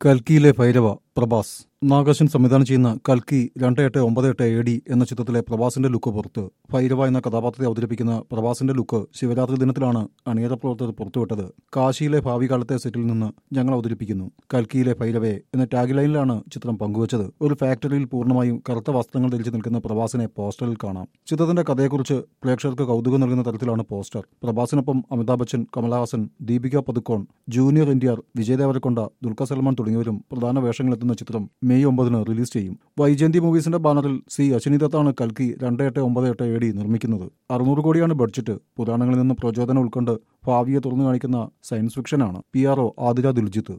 കൽക്കിയിലെ ഭൈരവ പ്രഭാസ് നാഗാശൻ സംവിധാനം ചെയ്യുന്ന കൽക്കി രണ്ട് എട്ട് ഒമ്പത് എട്ട് എ ഡി എന്ന ചിത്രത്തിലെ പ്രഭാസിന്റെ ലുക്ക് പുറത്ത് ഭൈരവ എന്ന കഥാപാത്രത്തെ അവതരിപ്പിക്കുന്ന പ്രഭാസിന്റെ ലുക്ക് ശിവരാത്രി ദിനത്തിലാണ് അണിയറ പ്രവർത്തകർ പുറത്തുവിട്ടത് കാശിയിലെ ഭാവി കാലത്തെ സെറ്റിൽ നിന്ന് ഞങ്ങൾ അവതരിപ്പിക്കുന്നു കൽക്കിയിലെ ഭൈരവയെ എന്ന ടാഗ് ലൈനിലാണ് ചിത്രം പങ്കുവച്ചത് ഒരു ഫാക്ടറിയിൽ പൂർണ്ണമായും കറുത്ത വസ്ത്രങ്ങൾ ധരിച്ചു നിൽക്കുന്ന പ്രഭാസിനെ പോസ്റ്ററിൽ കാണാം ചിത്രത്തിന്റെ കഥയെക്കുറിച്ച് പ്രേക്ഷകർക്ക് കൗതുകം നൽകുന്ന തരത്തിലാണ് പോസ്റ്റർ പ്രഭാസിനൊപ്പം Amitabh Bachchan Kamal Haasan Deepika Padukone junior N T R Vijay Deverakonda Dulquer Salmaan തുടങ്ങിയവരും പ്രധാന വേഷങ്ങളെത്തുന്ന ചിത്രം മെയ് ഒമ്പതിന് റിലീസ് ചെയ്യും വൈജയന്തി മൂവീസിന്റെ ബാനറിൽ സി അശ്വിനി ദത്താണ് കൽക്കി രണ്ട് എട്ട് ഒമ്പത് എട്ട് എ ഡി നിർമ്മിക്കുന്നത് അറുന്നൂറ് കോടിയാണ് ബഡ്ജറ്റ് പുരാണങ്ങളിൽ നിന്ന് പ്രചോദനം ഉൾക്കൊണ്ട് ഭാവിയെ തുറന്നു കാണിക്കുന്ന സയൻസ് ഫിക്ഷനാണ് പി ആർ ഒ ആതിര ദുൽജിത്ത്